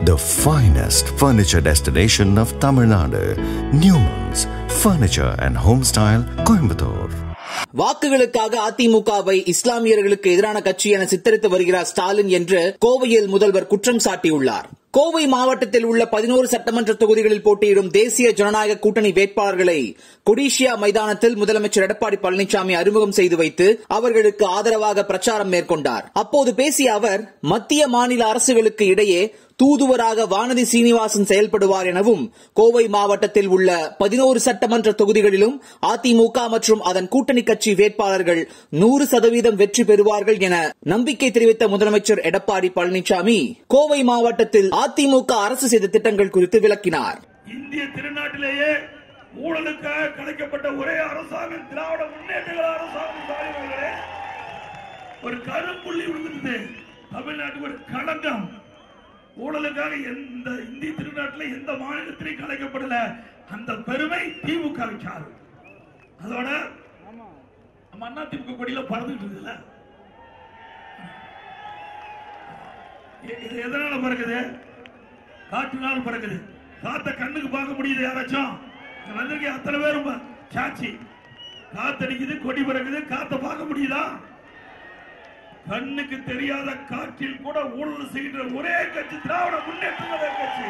the finest furniture destination of Tamil Nadu, Newman's Furniture and Homestyle, Coimbatore. வாக்குகளுக்காக அதிமுகவை இஸ்லாமியர்களுக்கு எதிரான கட்சி என சித்தரித்து வருகிறார் ஸ்டாலின் என்று கோவையில் முதல்வர் குற்றம் சாட்டியுள்ளார் கோவை மாவட்டத்தில் உள்ள பதினோரு சட்டமன்ற தொகுதிகளில் போட்டியிடும் தேசிய ஜனநாயக கூட்டணி வேட்பாளர்களை கொடிஷியா மைதானத்தில் முதலமைச்சர் எடப்பாடி பழனிசாமி அறிமுகம் செய்து வைத்து அவர்களுக்கு ஆதரவாக பிரச்சாரம் மேற்கொண்டார் அப்போது பேசிய அவர் மத்திய மாநில அரசுகளுக்கு இடையே தூதுவராக வானதி சீனிவாசன் செயல்படுவார் எனவும் கோவை மாவட்டத்தில் உள்ள பதினோரு சட்டமன்ற தொகுதிகளிலும் அதிமுக மற்றும் அதன் கூட்டணி கட்சி வேட்பாளர்கள் நூறு சதவீதம் வெற்றி பெறுவார்கள் என நம்பிக்கை தெரிவித்த முதலமைச்சர் எடப்பாடி பழனிசாமி கோவை மாவட்டத்தில் அதிமுக அரசு செய்த திட்டங்கள் குறித்து விளக்கினார் இந்திய திருநாட்டிலேயே ஊழலுக்காக கலைக்கப்பட்ட ஒரே அரசாங்கம் திராவிட முன்னேற்ற கழக அரசாங்கம் தாய்மார்களே ஒரு கருப்புள்ளி விழுந்தது தமிழ்நாட்டுக்கு ஒரு களங்கம் ஊழலுக்காக எந்த இந்திய திருநாட்டில் எந்த மாநிலத்திலையும் கலைக்கப்படல அந்த பெருமை திமுக சாரும் அதோட நம்ம அண்ணா திமுக கொடியில பறந்துட்டு இருக்குல்ல இ- இது எதனால பறக்குது காற்றினால் பறக்குது காத்த கண்ணுக்கு பார்க்க முடியுது யாராச்சும் இங்க வந்திருக்க அத்தனை பேரும் பா- சாட்சி காத்தடிக்குது கொடி பறக்குது காத்த பார்க்க முடியுதா கண்ணுக்கு தெரியாத காற்றில் கூட ஊழல் செய்கிற ஒரே கட்சி திராவிட முன்னேற்ற கழக கட்சி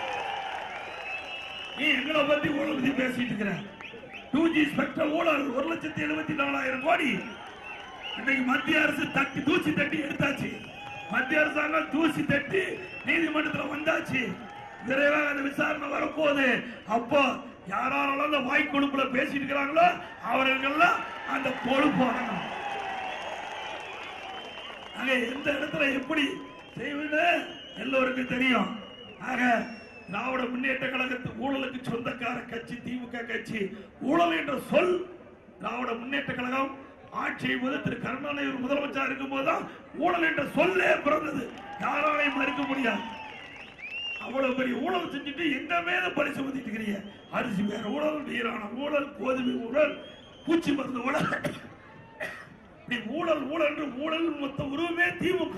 நீ எங்களை பத்தி ஊழல் பத்தி பேசிட்டு இருக்கிற டூ ஜி ஸ்பெக்ட்ரம் ஊழல் ஒரு லட்சத்தி எழுபத்தி நாலாயிரம் கோடி இன்னைக்கு மத்திய அரசு தட்டி தூசி தட்டி எடுத்தாச்சு மத்திய அரசாங்கம் தூசி தட்டி நீதிமன்றத்தில் வந்தாச்சு விரைவாக அந்த விசாரணை வரப்போகுது அப்போ யாராலும் அந்த வாய்க்கொழுப்புல பேசிட்டு இருக்கிறாங்களோ அவர்களெல்லாம் அந்த பொறுப்பு வரணும் ஆக எந்த இடத்துல எப்படி செய்வது எல்லோருக்கும் தெரியும் ஆக திராவிட முன்னேற்ற கழகத்து ஊழலுக்கு சொந்தக்கார கட்சி திமுக கட்சி ஊழல் என்ற சொல் திராவிட முன்னேற்ற கழகம் ஆட்சி செய்வது திரு கருணாநிதி ஒரு முதலமைச்சர் இருக்கும் போதுதான் ஊழல் என்ற சொல்லே பிறந்தது யாராலையும் மறுக்க முடியாது அவ்வளவு பெரிய ஊழல் செஞ்சுட்டு எங்க மேல பழி சுமத்திட்டு இருக்கிறீங்க அரிசி வேற ஊழல் நீரான ஊழல் கோதுமை ஊழல் பூச்சி மருந்து ஊழல் இப்படி ஊழல் ஊழல் என்று ஊழல் மொத்த உருவமே திமுக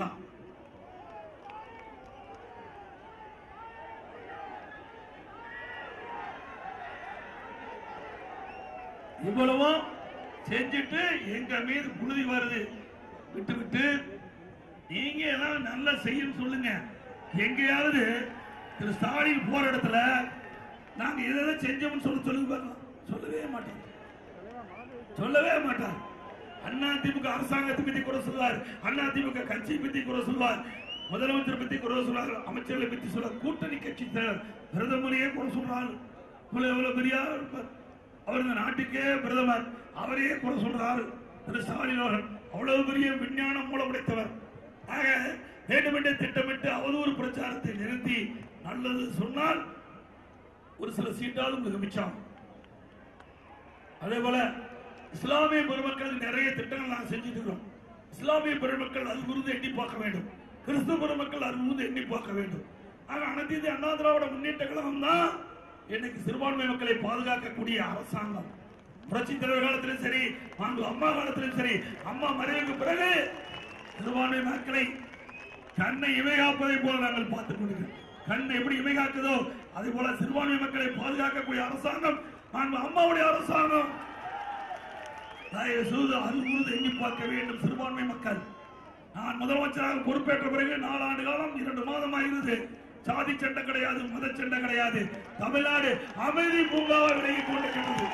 இவ்வளவும் செஞ்சுட்டு எங்க மீது புழுதி வருது விட்டு விட்டு நீங்க எல்லாம் நல்லா செய்யும் சொல்லுங்க எங்கேயாவது திரு ஸ்டாலின் போற இடத்துல நாங்க எதை எதை செஞ்சோம்னு சொல்ல சொல்லுங்க பார்க்கலாம் சொல்லவே மாட்டோம் சொல்லவே மாட்டார் அண்ணா திமுக அரசாங்கத்தை பத்தி குறை சொல்வார் அண்ணா திமுக கட்சியை பத்தி குறை சொல்வார் முதலமைச்சர் பத்தி குறை சொல்வார் அமைச்சர்களை பத்தி சொல்வார் கூட்டணி கட்சி த- பிரதமரையே குறை சொல்றார் இவ்வளவு எவ்வளவு பெரிய ஆளா இருப்பார் அவர் இந்த நாட்டுக்கே பிரதமர் அவரையே குறை சொல்றார் திரு ஸ்டாலின் அவர்கள் அவ்வளவு பெரிய விஞ்ஞானம் மூலம் உடைத்தவர் ஆக வேண்டுமென்றே திட்டமிட்டு அவதூறு பிரச்சாரத்தை நிறுத்தி நல்லது சொன்னால் ஒரு சில சீட்டாலும் உங்களுக்கு மிச்சம் அதே போல இஸ்லாமிய பெருமக்களுக்கு நிறைய திட்டங்கள் நாங்கள் செஞ்சுட்டு இருக்கிறோம் இஸ்லாமிய பெருமக்கள் அது குறித்து எண்ணி பார்க்க வேண்டும் கிறிஸ்துவ பெருமக்கள் அது குறித்து எண்ணி பார்க்க வேண்டும் ஆக அனைத்து இந்திய அண்ணா திராவிட முன்னேற்ற கழகம் தான் இன்னைக்கு சிறுபான்மை மக்களை பாதுகாக்கக்கூடிய அரசாங்கம் புரட்சி தலைவர் காலத்திலும் சரி மாண்பு அம்மா காலத்திலும் சரி அம்மா மறைவுக்கு பிறகு சிறுபான்மை மக்களை கண்ணை இமை காப்பதை போல நாங்கள் பார்த்துக் கொண்டிருக்கிறோம் கண் எப்படி இமை காக்குதோ அதே போல சிறுபான்மை மக்களை பாதுகாக்கக்கூடிய அரசாங்கம் மாண்பு அம்மாவுடைய அரசாங்கம் தயவு செய்து அது குறித்து எண்ணி பார்க்க வேண்டும் சிறுபான்மை மக்கள் நான் முதலமைச்சராக பொறுப்பேற்ற பிறகு நாலாண்டு காலம் இரண்டு மாதம் ஆகிறது சாதி சண்டை கிடையாது மத சண்டை கிடையாது தமிழ்நாடு அமைதி பூங்காவை விலகிக் கொண்டிருக்கிறது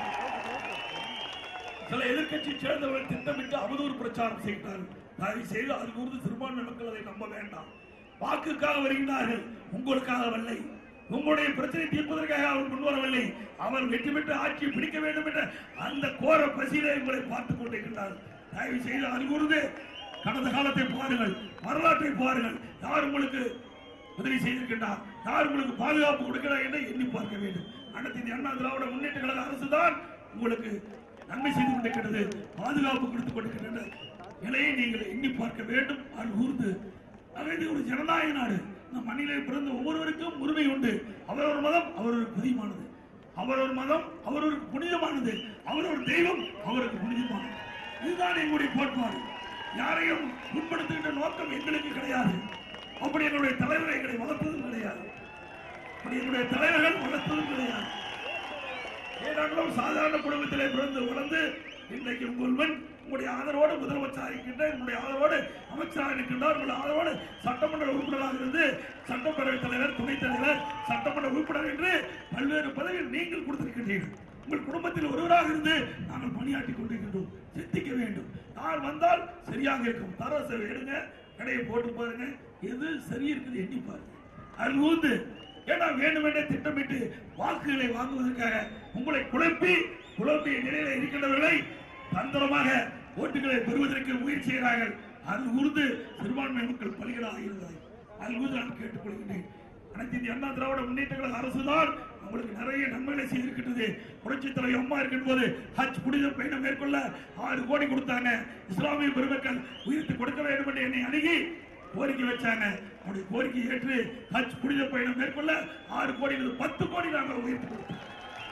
சில எதிர்க்கட்சி சேர்ந்தவர்கள் திட்டமிட்டு அவதூறு பிரச்சாரம் செய்கிறார்கள் தயவு செய்து அது குறித்து சிறுபான்மை மக்கள் அதை நம்ப வேண்டாம் வாக்குக்காக வருகிறார்கள் உங்களுக்காக வரலை உங்களுடைய பிரச்சனை தீர்ப்பதற்காக அவர் முன்வரவில்லை அவர் வெற்றி பெற்று ஆட்சியை பிடிக்க வேண்டும் என்ற அந்த கோர பசியிலே உங்களை பார்த்துக் கொண்டிருக்கிறார் தயவு செய்து அது குறித்து கடந்த காலத்தை பாருங்கள் வரலாற்றை பாருங்கள் யார் உங்களுக்கு உதவி செய்திருக்கின்றார் யார் உங்களுக்கு பாதுகாப்பு கொடுக்கிறார் என்று எண்ணி பார்க்க வேண்டும் அனைத்து இந்திய அண்ணா திராவிட முன்னேற்ற கழக அரசு தான் உங்களுக்கு நன்மை செய்து கொண்டிருக்கிறது பாதுகாப்பு கொடுத்துக் கொண்டிருக்கின்ற நிலையை நீங்கள் எண்ணி பார்க்க வேண்டும் அது கூர்ந்து ஆக இது ஒரு ஜனநாயக நாடு இந்த மண்ணிலே பிறந்த ஒவ்வொருவருக்கும் உரிமை உண்டு அவரவர் மதம் அவரவருக்கு புதியமானது அவரவர் மதம் அவரவருக்கு புனிதமானது அவரவர் தெய்வம் அவருக்கு புனிதமானது இதுதான் எங்களுடைய கோட்பாடு யாரையும் முன்படுத்துகின்ற நோக்கம் எங்களுக்கு கிடையாது அப்படி எங்களுடைய தலைவரை எங்களை வளர்த்ததும் கிடையாது நம்முடைய தலைவர்கள் வளர்த்ததும் கிடையாது ஏனாலும் சாதாரண குடும்பத்திலே பிறந்து வளர்ந்து இன்றைக்கு உங்கள் உங்களுடைய ஆதரவோடு முதலமைச்சராக இருக்கின்ற உங்களுடைய ஆதரவோடு அமைச்சராக இருக்கின்றார் உங்களுடைய ஆதரவோடு சட்டமன்ற உறுப்பினராக இருந்து சட்டப்பேரவைத் தலைவர் துணைத் தலைவர் சட்டமன்ற உறுப்பினர் என்று பல்வேறு பதவிகள் நீங்கள் கொடுத்திருக்கின்றீர்கள் உங்கள் குடும்பத்தில் ஒருவராக இருந்து நாங்கள் பணியாற்றிக் கொண்டிருக்கின்றோம் சிந்திக்க வேண்டும் யார் வந்தால் சரியாக இருக்கும் தரசை எடுங்க கடையை போட்டு பாருங்க எது சரி இருக்குது எண்ணி பாருங்க அது ஊந்து ஏன்னா வேண்டுமென்றே திட்டமிட்டு வாக்குகளை வாங்குவதற்காக உங்களை குழப்பி குழப்பிய நிலையில இருக்கின்றவர்களை தந்திரமாக ஓட்டுகளை பெறுவதற்கு முயற்சி செய்கிறார்கள் அது உருது சிறுபான்மை மக்கள் பலிகளாக இருந்தது அது உருது நான் கேட்டுக்கொள்கின்றேன் அனைத்து இந்திய அண்ணா திராவிட முன்னேற்ற கழக அரசுதான் உங்களுக்கு நிறைய நன்மைகளை செய்திருக்கின்றது புரட்சித் தலைவர் அம்மா இருக்கின்ற போது ஹஜ் புனித பயணம் மேற்கொள்ள ஆறு கோடி கொடுத்தாங்க இஸ்லாமிய பெருமக்கள் உயிர்த்து கொடுக்க வேண்டும் என்று என்னை அணுகி கோரிக்கை வச்சாங்க அவருடைய கோரிக்கை ஏற்று ஹஜ் புனித பயணம் மேற்கொள்ள ஆறு கோடி பத்து கோடி நாங்கள் உயர்த்தி கொடுத்தோம்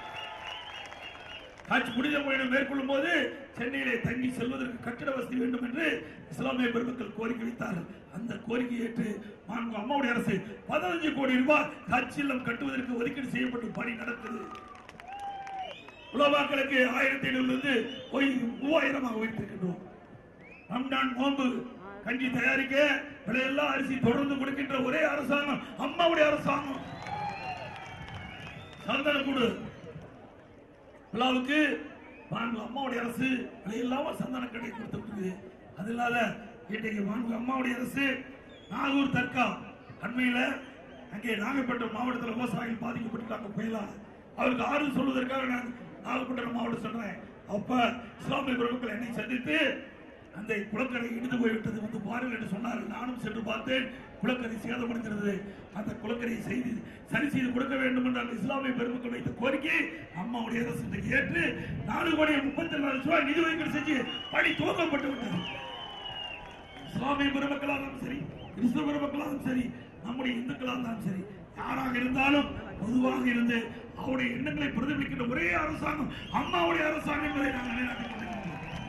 ஹஜ் புனித பயணம் மேற்கொள்ளும் போது சென்னையிலே தங்கி செல்வதற்கு கட்டிட வசதி வேண்டும் என்று இஸ்லாமிய பெருமக்கள் கோரிக்கை வைத்தார்கள் அந்த கோரிக்கை ஏற்று மாண்பு அம்மாவுடைய அரசு பதினஞ்சு கோடி ரூபாய் ஹஜ் இல்லம் கட்டுவதற்கு ஒதுக்கீடு செய்யப்பட்டு பணி நடக்குது உலமாக்களுக்கு ஆயிரத்தி ஐநூறுல இருந்து போய் மூவாயிரமாக உயர்த்திருக்கின்றோம் ரம்ஜான் நோன்பு கஞ்சி தயாரிக்க விலையெல்லாம் அரிசி தொடர்ந்து கொடுக்கின்ற ஒரே அரசாங்கம் அம்மாவுடைய அரசாங்கம் சந்தனக்கூடு விழாவுக்கு மாண்பு அம்மாவுடைய அரசு விலையில்லாம சந்தன கடை கொடுத்துருக்கு அது இல்லாத இன்றைக்கு மாண்பு அம்மாவுடைய அரசு நாகூர் தர்கா அண்மையில அங்கே நாகப்பட்டினம் மாவட்டத்தில் விவசாயிகள் பாதிக்கப்பட்டிருக்காங்க புயலால் அவருக்கு ஆறு சொல்வதற்காக நான் நாகப்பட்டினம் மாவட்டம் சொல்றேன் அப்ப இஸ்லாமிய பிரபுக்கள் என்னை சந்தித்து அந்த குளக்கரை இடிந்து போய்விட்டது வந்து பாருங்கள் என்று சொன்னார்கள் நானும் சென்று பார்த்தேன் குளக்கரை சேதமடைந்திருந்தது அந்த குளக்கரையை செய்து சரி செய்து கொடுக்க வேண்டும் என்று அந்த இஸ்லாமிய பெருமக்கள் வைத்த கோரிக்கை அம்மாவுடைய அரசு இன்றைக்கு ஏற்று நாலு கோடி முப்பத்தி ரெண்டு லட்சம் ரூபாய் நிதி ஒதுக்கீடு செஞ்சு பணி துவக்கப்பட்டு விட்டது இஸ்லாமிய பெருமக்களாலும் சரி கிறிஸ்தவ பெருமக்களாலும் சரி நம்முடைய இந்துக்களாக இருந்தாலும் சரி யாராக இருந்தாலும் பொதுவாக இருந்து அவருடைய எண்ணங்களை பிரதிபலிக்கின்ற ஒரே அரசாங்கம் அம்மாவுடைய அரசாங்கம் என்பதை நாங்கள் நிலைநாட்டிக் கொண்டிருக்கிறோம்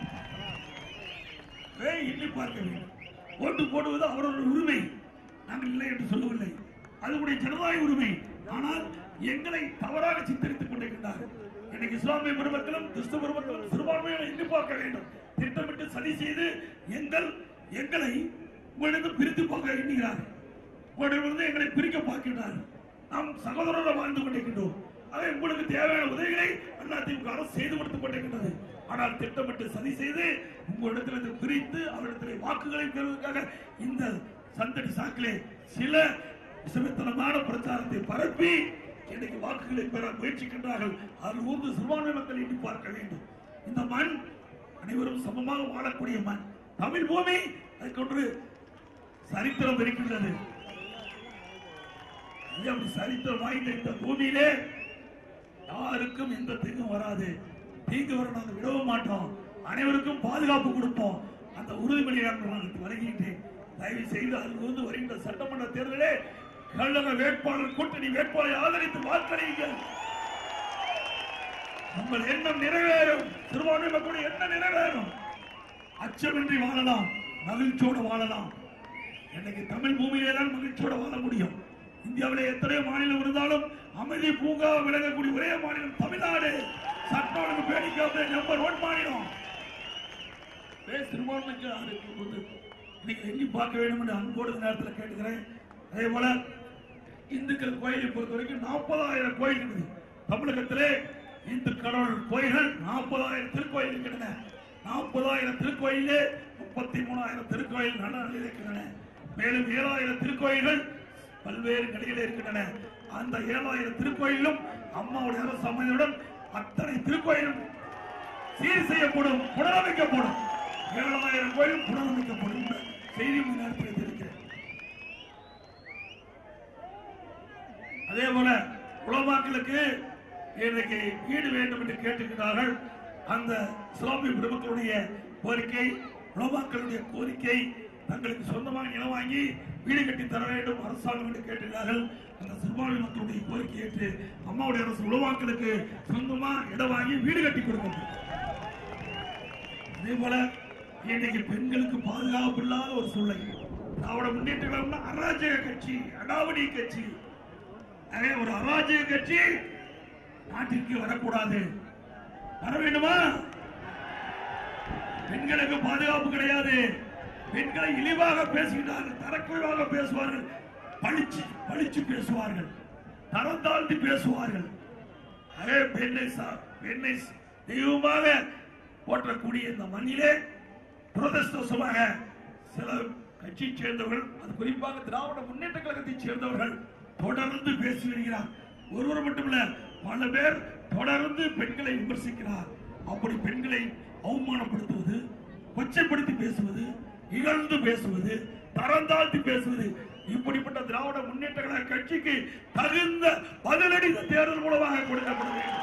ஏய், எண்ணி பார்க்க வேண்டும் ஓட்டு போடுவது அவரவருடைய உரிமை நாங்கள் இல்லை என்று சொல்லவில்லை அதுடைய ஜனநாயக உரிமை ஆனால் எங்களை தவறாக சித்தரித்துக் கொண்டிருக்கின்றார்கள் இன்னைக்கு இஸ்லாமிய பெருமக்களும் கிறிஸ்தவ பெருமக்களும் சிறுபான்மையை எண்ணி பார்க்க வேண்டும் திட்டமிட்டு சதி செய்து எங்கள் எங்களை உங்களிடம் பிரித்து பார்க்க எண்ணுகிறார்கள் உங்களிடமிருந்து எங்களை பிரிக்க பார்க்கின்றார்கள் நாம் சகோதரராக வாழ்ந்து கொண்டிருக்கின்றோம் அதை உங்களுக்கு தேவையான உதவிகளை அதிமுக அரசு செய்து கொடுத்துக் கொண்டிருக்கின்றது ஆனால் திட்டமிட்டு சதி செய்து உங்களிடத்திலிருந்து பிரித்து அவரிடத்தில் வாக்குகளை பெறுவதற்காக இந்த சந்தடி சாக்கிலே சில விசமித்தனமான பிரச்சாரத்தை பரப்பி இன்னைக்கு வாக்குகளை பெற முயற்சிக்கின்றார்கள் அதில் ஊர்ந்து சிறுபான்மை மக்கள் எண்ணி பார்க்க வேண்டும் இந்த மண் அனைவரும் சமமாக வாழக்கூடிய மண் தமிழ் பூமி அதுக்கொன்று சரித்திரம் இருக்கின்றது இது அப்படி சரித்திரம் வாய்ந்த இந்த பூமியிலே யாருக்கும் எந்த தீங்கும் வராது தீங்கு வர நாங்கள் விடவும் மாட்டோம் அனைவருக்கும் பாதுகாப்பு கொடுப்போம் அந்த உறுதிமொழியை நாங்கள் நான் வழங்கிட்டேன் தயவு செய்து அதில் இருந்து வருகின்ற சட்டமன்ற தேர்தலே கழக வேட்பாளர் கூட்டணி வேட்பாளரை ஆதரித்து வாக்களியுங்கள் உங்கள் எண்ணம் நிறைவேறும் சிறுபான்மை மக்களுடைய எண்ணம் நிறைவேறும் அச்சமின்றி வாழலாம் மகிழ்ச்சியோடு வாழலாம் இன்னைக்கு தமிழ் பூமியிலே தான் மகிழ்ச்சியோட வாழ முடியும் இந்தியாவிலே எத்தனையோ மாநிலம் இருந்தாலும் அமைதி பூங்கா விளங்கக்கூடிய ஒரே மாநிலம் தமிழ்நாடு சட்டம் ஒழுங்கு பேணிக்காத நம்பர் ஒன் மாநிலம் ஏ, சிறுபான்மைக்கு ஆதரிக்கும் போது இன்னைக்கு எண்ணி பார்க்க வேண்டும் என்று அன்போடு இந்த நேரத்தில் கேட்டுக்கிறேன் அதே போல இந்துக்கள் கோயிலை பொறுத்த வரைக்கும் நாற்பதாயிரம் கோயில் இருக்குது தமிழகத்திலே இந்து கடவுள் கோயில்கள் நாற்பதாயிரம் திருக்கோயில் இருக்கின்றன நாற்பதாயிரம் திருக்கோயிலே முப்பத்தி மூணாயிரம் திருக்கோயில் நல்ல நிலையில் இருக்கின்றன மேலும் ஏழாயிரம் திருக்கோயில்கள் பல்வேறு நிலையில் இருக்கின்றன அந்த ஏழாயிரம் திருக்கோயிலும் அம்மாவுடைய அரசு அமைதியுடன் அத்தனை திருக்கோயிலும் சீர் செய்யப்படும் புனரமைக்கப்படும் ஏழாயிரம் கோயிலும் புனரமைக்கப்படும் என்ற செய்தி இந்த நேரத்தில் தெரிவிக்கிறேன் அதே போல உலமாக்களுக்கு இன்றைக்கு வீடு வேண்டும் என்று கேட்டுக்கிறார்கள் அந்த இஸ்லாமிய பெருமக்களுடைய கோரிக்கை உலமாக்களுடைய கோரிக்கை தங்களுக்கு சொந்தமாக நிலம் வாங்கி வீடு கட்டி தர வேண்டும் அரசாங்கம் என்று கேட்டிருக்கிறார்கள் அந்த சிறுபான்மை மக்களுடைய கோரிக்கை ஏற்று அம்மாவுடைய அரசு உலமாக்களுக்கு சொந்தமா இடம் வாங்கி வீடு கட்டி கொடுக்கணும் அதே போல இன்னைக்கு பெண்களுக்கு பாதுகாப்பு இல்லாத ஒரு சூழ்நிலை திராவிட முன்னேற்ற கழகம் அராஜக கட்சி அடாவடி கட்சி ஆகவே ஒரு அராஜக கட்சி நாட்டிற்கு வரக்கூடாது வர வேண்டுமா பெண்களுக்கு பாதுகாப்பு கிடையாது பெண்களை இழிவாக பேசுகிறார்கள் தரக்குறைவாக பேசுவார்கள் பழிச்சு பழிச்சு பேசுவார்கள் தரம் தாழ்த்தி பேசுவார்கள் அதே பெண்ணை சா- பெண்ணை தெய்வமாக போற்றக்கூடிய இந்த மண்ணிலே துரதிருஷ்டவசமாக சில கட்சி சேர்ந்தவர்கள் அது குறிப்பாக திராவிட முன்னேற்ற கழகத்தை சேர்ந்தவர்கள் தொடர்ந்து பேசி வருகிறார் ஒருவர் மட்டுமல்ல பல பேர் தொடர்ந்து பெண்களை விமர்சிக்கிறார் அப்படி பெண்களை அவமானப்படுத்துவது கொச்சைப்படுத்தி பேசுவது இகழ்ந்து பேசுவது தரம் தாழ்த்தி பேசுவது இப்படிப்பட்ட திராவிட முன்னேற்ற கழக கட்சிக்கு தகுந்த பதிலடி இந்த தேர்தல் மூலமாக கொடுக்கப்பட வேண்டும்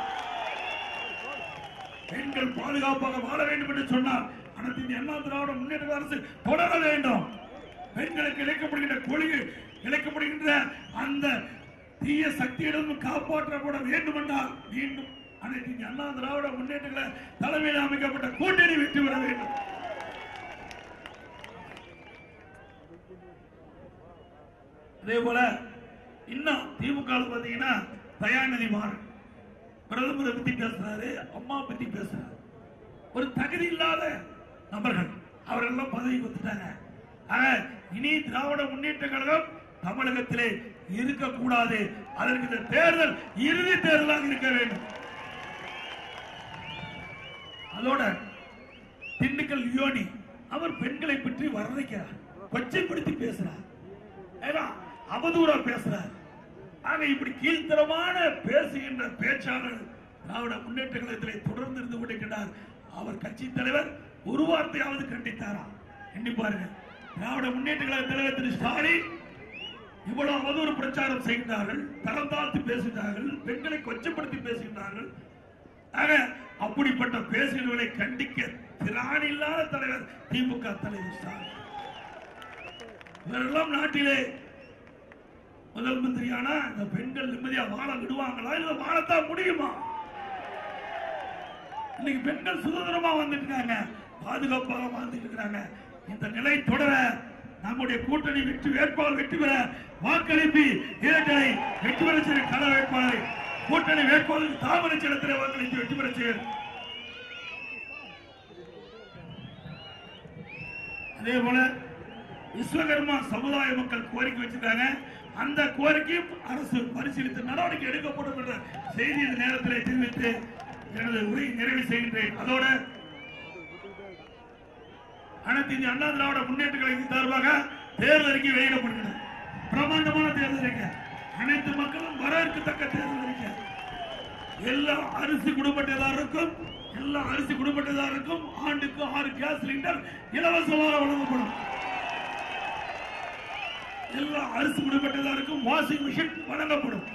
பெண்கள் பாதுகாப்பாக வாழ வேண்டும் என்று சொன்னார் அனைத்து இந்திய அண்ணா திராவிட முன்னேற்ற அரசு தொடர வேண்டும் பெண்களுக்கு இழைக்கப்படுகின்ற கொள்கை இழைக்கப்படுகின்ற அந்த தீய சக்தியிடம் காப்பாற்றப்பட வேண்டும் என்றால் மீண்டும் அனைத்து இந்திய அண்ணா திராவிட முன்னேற்ற கழக தலைமையில் அமைக்கப்பட்ட கூட்டணி வெற்றி பெற வேண்டும் அதே போல இன்னும் திமுக ல பாத்தீங்கன்னா தயாநிதி மாறன் பிரதமரை பத்தி பேசுறாரு அம்மா பத்தி பேசுறாரு ஒரு தகுதி இல்லாத நபர்கள் அவரெல்லாம் பதவிக்கு வந்துட்டாங்க ஆக, இனி திராவிட முன்னேற்ற கழகம் தமிழகத்திலே இருக்கக்கூடாது அதற்கு இந்த தேர்தல் இறுதி தேர்தலாக இருக்க வேண்டும் அதோட திண்டுக்கல் யோனி அவர் பெண்களை பற்றி வர்ணிக்கிறார் கொச்சைப்படுத்தி பேசுறார் ஏன்னா, அவதூறா பேசுறார் ஆக இப்படி கீழ்த்தரமான பேசுகின்ற பேச்சாளர் திராவிட முன்னேற்ற கழகத்திலே தொடர்ந்து இருந்து கொண்டிருக்கிறார் அவர் கட்சி தலைவர் ஒரு வார்த்தையாவது கண்டித்தாரா எண்ணி பாருங்க திராவிட முன்னேற்ற கழக தலைவர் திரு ஸ்டாலின் இவ்வளவு அவதூறு பிரச்சாரம் செய்கிறார்கள் தரம் தாழ்த்தி பேசுகிறார்கள் பெண்களை கொச்சப்படுத்தி பேசுகிறார்கள் ஆக அப்படிப்பட்ட பேசுகிறவர்களை கண்டிக்க திராணில்லாத தலைவர் திமுக தலைவர் ஸ்டாலின் இவரெல்லாம் நாட்டிலே முதல் மந்திரியானா இந்த பெண்கள் நிம்மதியா வாழ விடுவாங்களா இல்ல வாழத்தான் முடியுமா இன்னைக்கு பெண்கள் சுதந்திரமா வந்துட்டு இருக்காங்க பாதுகாப்பாக வாழ்ந்துட்டு இருக்காங்க இந்த நிலை தொடர நம்முடைய கூட்டணி வெற்றி வேட்பாளர் வெற்றி பெற வாக்களிப்பி இரட்டை வெற்றி பெற செய்ய கள வேட்பாளரை கூட்டணி வேட்பாளருக்கு தாமரை சின்னத்திலே வாக்களித்து வெற்றி பெற செய்ய அதே போல விஸ்வகர்மா சமுதாய மக்கள் கோரிக்கை வச்சிருக்காங்க அந்த கோரிக்கையும் அரசு பரிசீலித்து நடவடிக்கை எடுக்கப்படும் என்ற செய்தி இந்த நேரத்தில் தெரிவித்து எனது உரை நிறைவு செய்கின்றேன் அதோட அனைத்து இந்திய அண்ணா திராவிட முன்னேற்ற கழகத்தின் சார்பாக தேர்தல் அறிக்கை வெளியிடப்படுகிறது பிரமாண்டமான தேர்தல் அறிக்கை அனைத்து மக்களும் வரவேற்கத்தக்க தேர்தல் அறிக்கை எல்லா அரிசி குடும்பத்தினருக்கும் எல்லா அரிசி குடும்பத்தினருக்கும் ஆண்டுக்கு ஆறு கேஸ் சிலிண்டர் இலவசமாக வழங்கப்படும் எல்லா அரிசி குடும்பத்தினருக்கும் வாஷிங் மிஷின் வழங்கப்படும்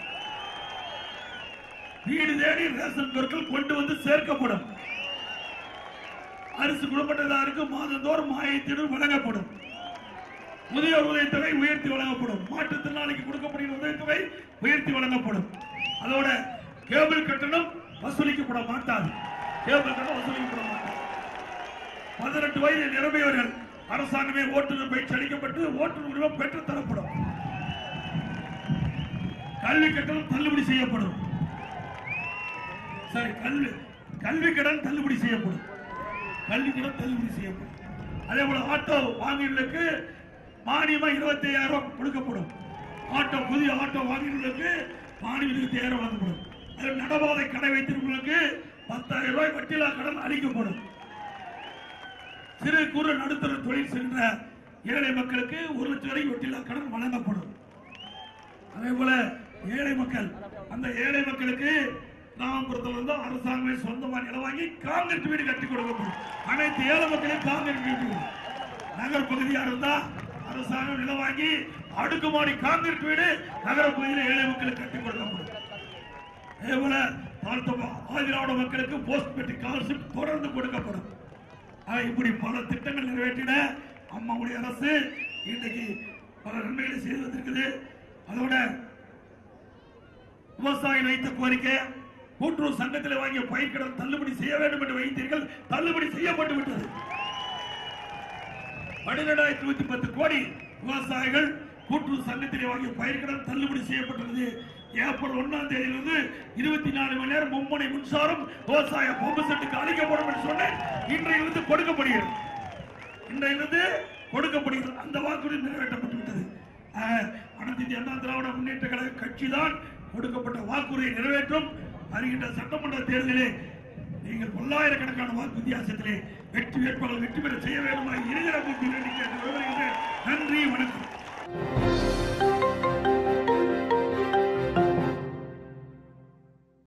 வீடு தேடி ரேஷன் பொருட்கள் கொண்டு வந்து சேர்க்கப்படும் அரிசி குடும்பத்தினருக்கு மாதந்தோறும் ஆயிரத்தி வழங்கப்படும் முதியோர் உதவித்தொகை உயர்த்தி வழங்கப்படும் மாற்றுத்திறனாளிக்கு கொடுக்கப்படுகிற உதவித்தொகை உயர்த்தி வழங்கப்படும் அதோட கேபிள் கட்டணம் வசூலிக்கப்பட மாட்டாது கேபிள் கட்டணம் வசூலிக்கப்பட மாட்டாது பதினெட்டு வயது நிரம்பியவர்கள் அரசாங்கமே ஓட்டுநர் பயிற்சி அளிக்கப்பட்டு ஓட்டுநர் உரிமம் பெற்றுத் தரப்படும் கல்வி கட்டணம் தள்ளுபடி செய்யப்படும் சரி கல்வி கல்வி கடன் தள்ளுபடி செய்யப்படும் கல்வி கடன் தள்ளுபடி செய்யப்படும் அதே போல ஆட்டோ வாங்கினர்களுக்கு மானியமா இருபத்தி ஐயாயிரம் ரூபாய் கொடுக்கப்படும் ஆட்டோ புதிய ஆட்டோ வாங்கினர்களுக்கு மானியம் இருபத்தி ஐயாயிரம் வழங்கப்படும் அதில் நடபாதை கடை வைத்திருப்பவர்களுக்கு பத்தாயிரம் ரூபாய் வட்டியில்லா கடன் அளிக்கப்படும் சிறு குறு நடுத்தர தொழில் சென்ற ஏழை மக்களுக்கு ஒரு லட்சம் வரை வட்டியில்லா கடன் வழங்கப்படும் அதே போல ஏழை மக்கள் அந்த ஏழை மக்களுக்கு கிராமப்புறத்தில் வந்து அரசாங்கமே சொந்தமா நிலம் வாங்கி காங்கிரீட் வீடு கட்டி கொடுக்கப்படும் அனைத்து ஏழை மக்களும் காங்கிரீட் வீடு நகர் பகுதியா இருந்தா அரசாங்கம் நிலம் வாங்கி அடுக்குமாடி காங்கிரீட் வீடு நகர பகுதியில் ஏழை மக்களுக்கு கட்டி கொடுக்கப்படும் அதே போல தாழ்த்த ஆதிராவிட மக்களுக்கு போஸ்ட் மெட்ரிக் ஸ்காலர்ஷிப் தொடர்ந்து கொடுக்கப்படும் ஆக, இப்படி பல திட்டங்கள் நிறைவேற்றின அம்மாவுடைய அரசு இன்றைக்கு பல நன்மைகளை செய்து வந்திருக்குது அதோட விவசாயி வைத்த கோரிக்கை கூட்டுறவு சங்கத்தில் வாங்கிய பயிர்க்கடன் தள்ளுபடி செய்ய வேண்டும் என்று வைத்தீர்கள் தள்ளுபடி செய்யப்பட்டு விட்டது பன்னிரெண்டாயிரத்தி நூத்தி பத்து கோடி விவசாயிகள் கூட்டுறவு சங்கத்திலே வாங்கிய பயிர்க்கடன் தள்ளுபடி செய்யப்பட்டுள்ளது ஏப்ரல் ஒன்னாம் தேதியிலிருந்து இருபத்தி நாலு மணி நேரம் மும்முனை மின்சாரம் விவசாய பம்பு செட்டுக்கு அளிக்கப்படும் என்று சொன்னேன் இன்றையிலிருந்து கொடுக்கப்படுகிறது இன்றையிலிருந்து கொடுக்கப்படுகிறது அந்த வாக்குறுதி நிறைவேற்றப்பட்டு விட்டது ஆக, அனைத்து இந்திய அண்ணா திராவிட முன்னேற்ற கழக கட்சி தான் கொடுக்கப்பட்ட வாக்குறுதியை நிறைவேற்றும் வருகின்ற சட்டமன்ற தேர்தலிலே நீங்கள் பல்லாயிரக்கணக்கான வாக்கு வித்தியாசத்திலே வெற்றி வேட்பாளர் வெற்றி பெற செய்ய வேண்டுமா இருக்கிற வேண்டி கேட்டு விவரிக்கிறேன். நன்றி வணக்கம்